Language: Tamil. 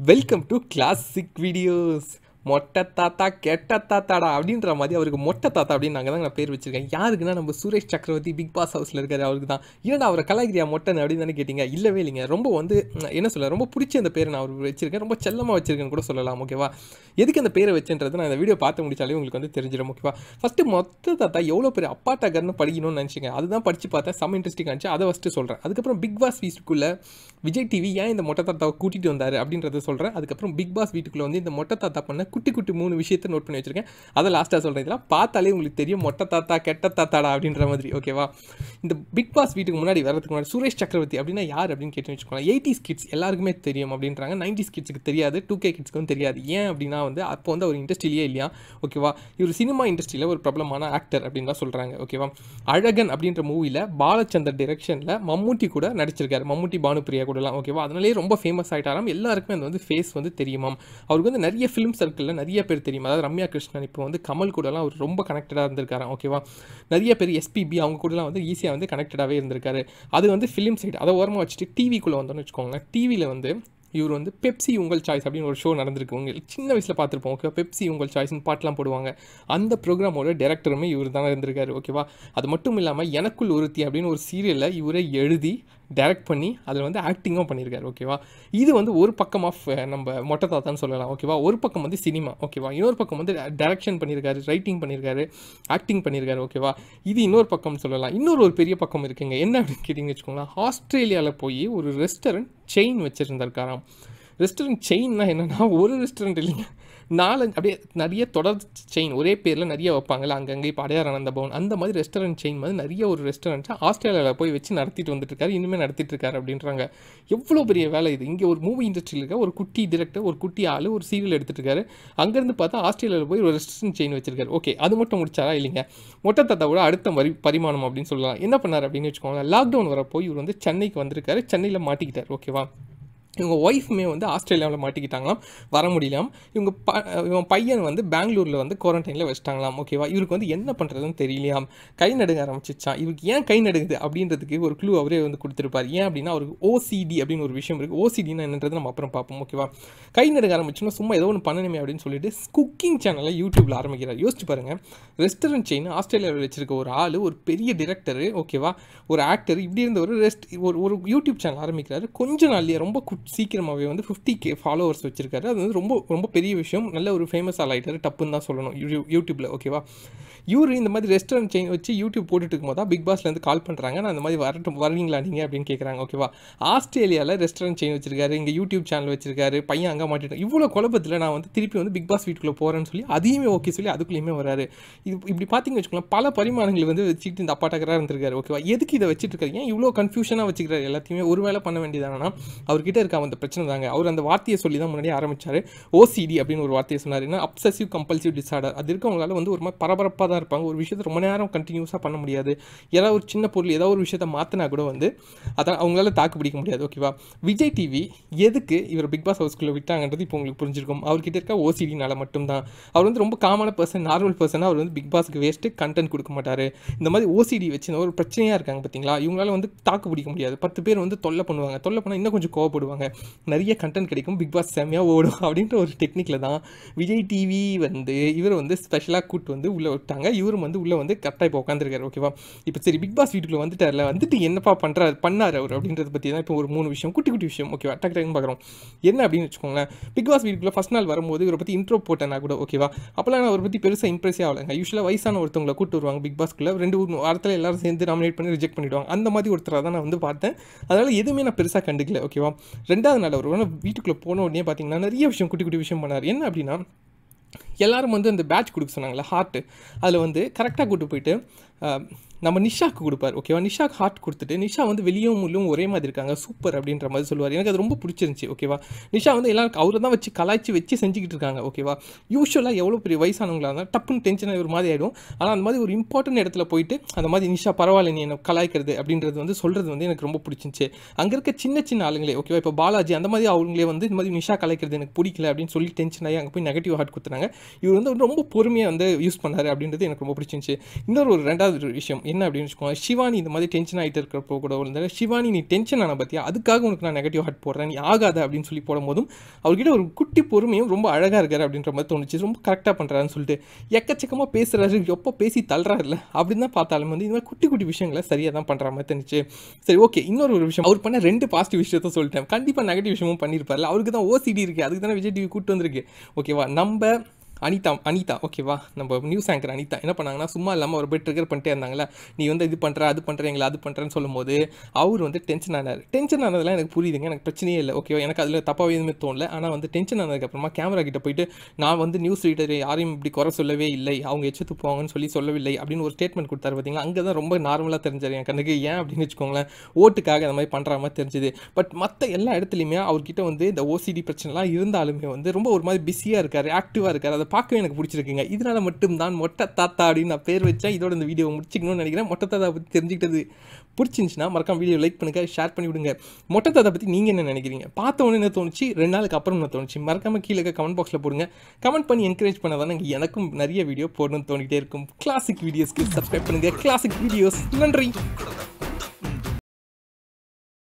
வெல்கம் டு கிளாசிக் வீடியோஸ் மொட்டை தாத்தா கெட்ட தாத்தாடா அப்படின்ற மாதிரி அவருக்கு மொட்டை தாத்தா அப்படின்னு நாங்கள் தான் நான் பேர் வச்சிருக்கேன் யாருக்குன்னா நம்ம சுரேஷ் சக்கரவர்த்தி பிக் பாஸ் ஹவுஸில் இருக்காரு அவருக்கு தான் ஏன்னா அவரை கலாகிரியா மொட்டன் அப்படின்னு தானே கேட்டிங்க இல்லவே இல்லைங்க ரொம்ப வந்து ம், என்ன சொல்ல ரொம்ப பிடிச்ச அந்த பேரை நான் அவருக்கு வச்சிருக்கேன் ரொம்ப செல்லமாக வச்சிருக்கேன்னு கூட சொல்லலாம் ஓகேவா எதுக்கு அந்த பேரை வச்சுன்றது நான் இந்த வீடியோ பார்த்து முடிச்சாலே உங்களுக்கு வந்து தெரிஞ்சிடும் ஓகேவா ஃபஸ்ட்டு மொத்த தாத்தா எவ்வளோ பெரிய அப்பாட்டாக்கர்னு படிக்கணும்னு நினச்சிங்க அதுதான் படித்து பார்த்தேன் செம்ம இன்ட்ரெஸ்டிங் ஆச்சு அதை ஃபஸ்ட்டு சொல்கிறேன் அதுக்கப்புறம் பிக் பாஸ் வீட்டுக்குள்ளே விஜய் டிவி ஏன் இந்த மொட்டை தாத்தாவை கூட்டிகிட்டு வந்தார் அப்படின்றத சொல்கிறேன் அதுக்கப்புறம் பிக் பாஸ் வீட்டுக்குள்ளே வந்து இந்த மொட்டை தாத்தா பண்ண குட்டி குட்டி மூணு விஷயத்தை நோட் பண்ணி வச்சிருக்கேன் அதை லாஸ்ட்டாக சொல்கிறேன் இதெல்லாம் பார்த்தாலே உங்களுக்கு தெரியும் மொட்டை தாத்தா கெட்ட தாத்தாடா அப்படின்ற மாதிரி ஓகேவா இந்த பிக் பாஸ் வீட்டுக்கு முன்னாடி வரதுக்கு முன்னாடி சுரேஷ் சக்கரவர்த்தி அப்படின்னா யார் அப்படின்னு கேட்டு வச்சுக்கோங்க எயிட்டிஸ் கிட்ஸ் எல்லாருக்குமே தெரியும் அப்படின்றாங்க நைன்டிஸ் கிட்ஸுக்கு தெரியாது டூ கே கிட்ஸ்க்கும் தெரியாது ஏன் அப்படின்னா வந்து அப்போ வந்து அவர் இண்டஸ்ட்ரியிலே இல்லையா ஓகேவா இவர் சினிமா இண்டஸ்ட்ரியில் ஒரு பிரபலமான ஆக்டர் அப்படின்னு தான் சொல்கிறாங்க ஓகேவா அழகன் அப்படின்ற மூவியில் பாலச்சந்தர் டிரெக்ஷனில் மம்முட்டி கூட நடிச்சிருக்காரு மம்முட்டி பானுப்பிரியா கூடலாம் ஓகேவா அதனாலேயே ரொம்ப ஃபேமஸ் ஆகிட்டாராம் எல்லாருக்குமே அந்த வந்து ஃபேஸ் வந்து தெரியுமாம் அவருக்கு வந்து நிறைய ஃபிலிம் சர்க்கிளில் நிறைய பேர் தெரியும் அதாவது ரம்யா கிருஷ்ணன் இப்போ வந்து கமல் கூடலாம் அவர் ரொம்ப கனெக்டடாக இருந்திருக்காராம் ஓகேவா நிறைய பேர் எஸ்பிபி அவங்க கூடலாம் வந்து ஈஸியாக வந்து கனெக்டடாகவே இருந்திருக்காரு அது வந்து ஃபிலிம் சைடு அதை ஓரமாக வச்சுட்டு டிவிக்குள்ளே வந்தோம்னு வச்சுக்கோங்களேன் டிவியில் வந்து இவர் வந்து பெப்சி உங்கள் சாய்ஸ் அப்படின்னு ஒரு ஷோ நடந்திருக்கு உங்களுக்கு சின்ன வயசில் பார்த்துருப்போம் ஓகே பெப்சி உங்கள் சாய்ஸ்னு பாட்டெலாம் போடுவாங்க அந்த ப்ரோக்ராமோட டேரக்டருமே இவர் தான் இருந்திருக்காரு ஓகேவா அது மட்டும் இல்லாமல் எனக்குள் ஒருத்தி அப்படின்னு ஒரு சீரியலில் இவரே எழுதி டைரக்ட் பண்ணி அதில் வந்து ஆக்டிங்கும் பண்ணியிருக்காரு ஓகேவா இது வந்து ஒரு பக்கம் ஆஃப் நம்ம மொட்டை தாத்தான்னு சொல்லலாம் ஓகேவா ஒரு பக்கம் வந்து சினிமா ஓகேவா இன்னொரு பக்கம் வந்து டைரக்ஷன் பண்ணியிருக்காரு ரைட்டிங் பண்ணியிருக்காரு ஆக்டிங் பண்ணியிருக்காரு ஓகேவா இது இன்னொரு பக்கம் சொல்லலாம் இன்னொரு ஒரு பெரிய பக்கம் இருக்குங்க என்ன அப்படின்னு கேட்டிங்கன்னு வச்சுக்கோங்களேன் ஆஸ்திரேலியாவில் போய் ஒரு ரெஸ்டாரண்ட் செயின் வச்சுருந்துருக்காராம் ரெஸ்டாரண்ட் செயின்னா என்னென்னா ஒரு ரெஸ்டாரண்ட் இல்லைங்க நாலஞ்சு அப்படியே நிறைய தொடர் செயின் ஒரே பேரில் நிறைய வைப்பாங்கல்ல அங்கங்கே இப்போ அடையார் ஆனந்த பவன் அந்த மாதிரி ரெஸ்டாரண்ட் செயின் மாதிரி நிறைய ஒரு ரெஸ்டாரண்ட்டை ஆஸ்திரேலியாவில் போய் வச்சு நடத்திட்டு வந்துட்டு இருக்காரு இனிமேல் நடத்திட்டு இருக்காரு அப்படின்றாங்க எவ்வளோ பெரிய வேலை இது இங்கே ஒரு மூவி இண்டஸ்ட்ரியில் இருக்க ஒரு குட்டி டிரெக்டர் ஒரு குட்டி ஆள் ஒரு சீரியல் எடுத்துட்டு இருக்காரு அங்கேருந்து பார்த்தா ஆஸ்திரேலியாவில் போய் ஒரு ரெஸ்டாரண்ட் செயின் வச்சிருக்காரு ஓகே அது மட்டும் முடிச்சாரா இல்லைங்க மொட்டை தாத்தாவோட அடுத்த வரி பரிமாணம் அப்படின்னு சொல்லலாம் என்ன பண்ணார் அப்படின்னு வச்சுக்கோங்களேன் லாக்டவுன் வரப்போ இவர் வந்து சென்னைக்கு வந்திருக்காரு சென்னையில் மாட்டிக்கிட்டார் ஓகேவா இவங்க ஒய்ஃப்மே வந்து ஆஸ்திரேலியாவில் மாட்டிக்கிட்டாங்களாம் வர முடியலாம் இவங்க ப இவன் பையன் வந்து பெங்களூரில் வந்து குவாரண்டைனில் வச்சிட்டாங்களாம் ஓகேவா இவருக்கு வந்து என்ன பண்ணுறதுன்னு தெரியலையாம் கை நடுங்க ஆரம்பிச்சிச்சான் இவருக்கு ஏன் கை நடுங்குது அப்படின்றதுக்கு ஒரு க்ளூ அவரே வந்து கொடுத்துருப்பார் ஏன் அப்படின்னா அவருக்கு ஓசிடி அப்படின்னு ஒரு விஷயம் இருக்குது ஓசிடினா என்னன்றது நம்ம அப்புறம் பார்ப்போம் ஓகேவா கை நடுங்க ஆரம்பிச்சுன்னா சும்மா ஏதோ ஒன்று பண்ணணுமே அப்படின்னு சொல்லிட்டு குக்கிங் சேனலை யூடியூப்பில் ஆரம்பிக்கிறார் யோசிச்சு பாருங்கள் ரெஸ்டாரண்ட் செயின் ஆஸ்திரேலியாவில் வச்சிருக்க ஒரு ஆள் ஒரு பெரிய டிரெக்டரு ஓகேவா ஒரு ஆக்டர் இப்படி இருந்த ஒரு ரெஸ்ட் ஒரு ஒரு யூடியூப் சேனல் ஆரம்பிக்கிறாரு கொஞ்ச நாள்லயே ரொம்ப கு- சீக்கிரமாகவே வந்து ஃபிஃப்டி கே ஃபாலோவர்ஸ் வச்சிருக்காரு அது வந்து ரொம்ப ரொம்ப பெரிய விஷயம் நல்ல ஒரு ஃபேமஸ் ஆள் ஆகிட்டாரு டப்புன்னு தான் சொல்லணும் யூ யூடியூப்பில் ஓகேவா இவர் இந்த மாதிரி ரெஸ்டாரண்ட் செயின் வச்சு யூடியூப் போட்டுட்டு இருக்கும்போது தான் பிக் பாஸ்லேருந்து கால் பண்ணுறாங்க நான் அந்த மாதிரி வரட்டும் வருவீங்களா நீங்கள் அப்படின்னு கேட்குறாங்க ஓகேவா ஆஸ்திரேலியாவில் ரெஸ்டாரண்ட் செயின் வச்சிருக்காரு இங்கே யூடியூப் சேனல் வச்சிருக்காரு பையன் அங்கே மாட்டிட்டேன் இவ்வளோ குழப்பத்தில் நான் வந்து திருப்பி வந்து பிக் பாஸ் வீட்டுக்குள்ளே போகிறேன்னு சொல்லி அதையுமே ஓகே சொல்லி அதுக்குள்ளேயுமே வராரு இது இப்படி பார்த்தீங்கன்னு வச்சுக்கோங்களேன் பல பரிமாணங்கள் வந்து வச்சுக்கிட்டு இந்த அப்பாட்டக்கராக இருந்திருக்காரு ஓகேவா எதுக்கு இதை வச்சுட்டு இருக்காரு ஏன் இவ்வளோ கன்ஃபியூஷனாக வச்சுக்கிறாரு எல்லாத்தையுமே ஒரு வேலை பண்ண வேண்டியதானா அவர்கிட்ட இருக்க அந்த பிரச்சனை தாங்க அவர் அந்த வார்த்தையை சொல்லி தான் முன்னாடி ஆரம்பிச்சாரு ஓசிடி அப்படின்னு ஒரு வார்த்தையை சொன்னார் என்ன அப்சசிவ் கம்பல்சிவ் டிசார்டர் அது இருக்கவங்களால வந்து ஒரு மாதிரி பரபரப்பாக தான் இருப்பாங்க ஒரு விஷயத்தை ரொம்ப நேரம் கண்டினியூஸாக பண்ண முடியாது ஏதாவது ஒரு சின்ன பொருள் ஏதாவது ஒரு விஷயத்தை மாற்றினா கூட வந்து அதான் அவங்களால தாக்கு பிடிக்க முடியாது ஓகேவா விஜய் டிவி எதுக்கு இவர் பிக் பாஸ் ஹவுஸ்க்குள்ளே விட்டாங்கன்றது இப்போ உங்களுக்கு புரிஞ்சிருக்கும் அவர்கிட்ட இருக்க ஓசிடினால மட்டும்தான் அவர் வந்து ரொம்ப காமனான பர்சன் நார்மல் பர்சனாக அவர் வந்து பிக் பாஸ்க்கு வேஸ்ட்டு கண்டென்ட் கொடுக்க மாட்டார் இந்த மாதிரி ஓசிடி வச்சு ஒரு பிரச்சனையாக இருக்காங்க பார்த்தீங்களா இவங்களால வந்து தாக்கு பிடிக்க முடியாது பத்து பேர் வந்து தொல்லை பண்ணுவாங்க தொல்லை பண்ணால் இன்னும் கொஞ்சம் கோவப்படுவாங்க நிறைய கண்டென்ட் கிடைக்கும் பிக் பாஸ் செம்மையாக ஓடும் அப்படின்ற ஒரு டெக்னிக்கில் தான் விஜய் டிவி வந்து இவர் வந்து ஸ்பெஷலாக கூட்டு வந்து உள்ளே விட்டாங்க இவரும் வந்து உள்ளே வந்து கரெக்டாக இப்போ உட்காந்துருக்காரு ஓகேவா இப்போ சரி பிக் பாஸ் வீட்டுக்குள்ள வந்துட்டார்ல வந்துட்டு என்னப்பா பண்ணுறாரு பண்ணார் அவர் அப்படின்றத பற்றி தான் இப்போ ஒரு மூணு விஷயம் குட்டி குட்டி விஷயம் ஓகேவா டக்கு டக்குன்னு பார்க்குறோம் என்ன அப்படின்னு வச்சுக்கோங்களேன் பிக் பாஸ் வீட்டுக்குள்ள ஃபஸ்ட் நாள் வரும்போது இவரை பற்றி இன்ட்ரோ போட்டேன்னா கூட ஓகேவா அப்போலாம் நான் அவரை பற்றி பெருசாக இம்ப்ரெஸ்ஸே ஆகலைங்க யூஸ்வலாக வயசான ஒருத்தவங்களை கூட்டு வருவாங்க பிக் பாஸ்க்குள்ள ரெண்டு மூணு வாரத்தில் எல்லாரும் சேர்ந்து நாமினேட் பண்ணி ரிஜெக்ட் பண்ணிடுவாங்க அந்த மாதிரி ஒருத்தராக தான் நான் வந்து பார்த்தேன் அதனால் எதுவுமே நான் பெருசாக கண்டுக்கல ஓகேவா ரெண்டாவது நாள் அவர் வந்து வீட்டுக்குள்ளே போன உடனே பார்த்தீங்கன்னா நிறைய விஷயம் குட்டி குட்டி விஷயம் பண்ணார் என்ன அப்படின்னா எல்லாரும் வந்து அந்த பேட்ச் கொடுக்க சொன்னாங்களே ஹார்ட்டு அதில் வந்து கரெக்டாக கூட்டு போயிட்டு அஹ், நம்ம நிஷாக்கு கொடுப்பார் ஓகேவா நிஷாக்கு ஹார்ட் கொடுத்துட்டு நிஷா வந்து வெளியும் உள்ளும் ஒரே மாதிரி இருக்காங்க சூப்பர் அப்படின்ற மாதிரி சொல்லுவார் எனக்கு அது ரொம்ப பிடிச்சிருந்துச்சி ஓகேவா நிஷா வந்து எல்லாரும் அவரை தான் வச்சு கலாய்ச்சி வச்சு செஞ்சுக்கிட்டு இருக்காங்க ஓகேவா யூஸ்வலாக எவ்வளோ பெரிய வயசானவங்களா இருந்தால் டப்புன்னு டென்ஷனாக ஒரு மாதிரி ஆகிடும் ஆனால் அந்த மாதிரி ஒரு இம்பார்ட்டன்ட் இடத்துல போயிட்டு அந்த மாதிரி நிஷா பரவாயில்ல நீ என்ன கலாய்க்கிறது அப்படின்றது வந்து சொல்கிறது வந்து எனக்கு ரொம்ப பிடிச்சிருந்துச்சு அங்கே இருக்க சின்ன சின்ன ஆளுங்களே ஓகேவா இப்போ பாலாஜி அந்த மாதிரி அவங்களே வந்து இந்த மாதிரி நிஷா கலாய்க்கிறது எனக்கு பிடிக்கல அப்படின்னு சொல்லி டென்ஷன் ஆகி அங்கே போய் நெகட்டிவ் ஹார்ட் கொடுத்துறாங்க இவர் வந்து ரொம்ப பொறுமையாக வந்து யூஸ் பண்ணாரு அப்படின்றது எனக்கு ரொம்ப பிடிச்சிருந்துச்சு இன்னொரு ஒரு ரெண்டாவது ஒரு விஷயம் என்ன அப்படின்னு வச்சுக்கோங்க சிவானி இந்த மாதிரி டென்ஷன் ஆகிட்டு இருக்கிறப்போ கூட வந்து சிவானி நீ டென்ஷன் ஆன பற்றியா அதுக்காக உனக்கு நான் நெகட்டிவ் ஹார்ட் போடுறேன் நீ ஆகாத அப்படின்னு சொல்லி போடும்போதும் அவர்கிட்ட ஒரு குட்டி பொறுமையும் ரொம்ப அழகாக இருக்காரு அப்படின்ற மாதிரி தோணுச்சு ரொம்ப கரெக்டாக பண்ணுறாருன்னு சொல்லிட்டு எக்கச்சக்கமாக பேசுகிறாரு எப்போ பேசி தள்ளுறாருல அப்படின்னு தான் பார்த்தாலும் வந்து இந்த மாதிரி குட்டி குட்டி விஷயங்களை சரியாக தான் பண்ணுற மாதிரி தெரிஞ்சுச்சு சரி ஓகே இன்னொரு ஒரு விஷயம் அவர் பண்ண ரெண்டு பாசிட்டிவ் விஷயத்த சொல்லிட்டேன் கண்டிப்பாக நெகட்டிவ் விஷயமும் பண்ணியிருப்பார்ல அவருக்கு தான் ஓசிடி இருக்குது அதுக்கு தானே விஜய் டிவி கூட்டு வந்திருக்கு ஓகேவா நம்ம அனிதா அனிதா ஓகேவா நம்ம நியூஸ் ஆங்கர் அனிதா என்ன பண்ணாங்கன்னா சும்மா இல்லாமல் அவர் போய் ட்ரிகர் பண்ணிட்டே இருந்தாங்களே நீ வந்து இது பண்ணுற அது பண்ணுறீங்களா அது பண்ணுறேன்னு சொல்லும்போது அவர் வந்து டென்ஷன் ஆனார் டென்ஷன் ஆனதெல்லாம் எனக்கு புரியுதுங்க எனக்கு பிரச்சனையே இல்லை ஓகேவா எனக்கு அதில் தப்பாக எதுவுமே தோணல ஆனால் வந்து டென்ஷன் ஆனதுக்கப்புறமா கேமரா கிட்ட போயிட்டு நான் வந்து நியூஸ் ரீடர் யாரையும் இப்படி குறை சொல்லவே இல்லை அவங்க எச்சத்து போவாங்கன்னு சொல்லி சொல்லவில்லை அப்படின்னு ஒரு ஸ்டேட்மெண்ட் கொடுத்தாரு பார்த்தீங்களா அங்கே தான் ரொம்ப நார்மலாக தெரிஞ்சார் என் கண்ணுக்கு ஏன் அப்படின்னு வச்சுக்கோங்களேன் ஓட்டுக்காக அந்த மாதிரி பண்ணுற மாதிரி தெரிஞ்சுது பட் மற்ற எல்லா இடத்துலையுமே அவர்கிட்ட வந்து இந்த ஓசிடி பிரச்சனைலாம் இருந்தாலுமே வந்து ரொம்ப ஒரு மாதிரி பிஸியாக இருக்கார் ஆக்டிவாக இருக்கார் அதை பார்க்கவே எனக்கு பிடிச்சிருக்குங்க இதனால் மட்டும்தான் மொட்டை தாத்தா அப்படின்னு நான் பேர் வச்சேன் இதோட இந்த வீடியோ முடிச்சிக்கணும்னு நினைக்கிறேன் மொட்டை தாத்தா பற்றி தெரிஞ்சுக்கிட்டது பிடிச்சிருந்துச்சுன்னா மறக்காம வீடியோ லைக் பண்ணுங்க ஷேர் பண்ணி விடுங்க மொட்டை தாத்தா பற்றி நீங்கள் என்ன நினைக்கிறீங்க பார்த்த உடனே என்ன தோணுச்சு ரெண்டு நாளுக்கு அப்புறம் என்ன தோணுச்சு மறக்காம கீழே கமெண்ட் பாக்ஸில் போடுங்க கமெண்ட் பண்ணி என்கரேஜ் பண்ணாதானே எனக்கும் நிறைய வீடியோ போடணும்னு தோணிகிட்டே இருக்கும் கிளாசிக் வீடியோஸ்க்கு சப்ஸ்கிரைப் பண்ணுங்க கிளாசிக் வீடியோஸ் நன்றி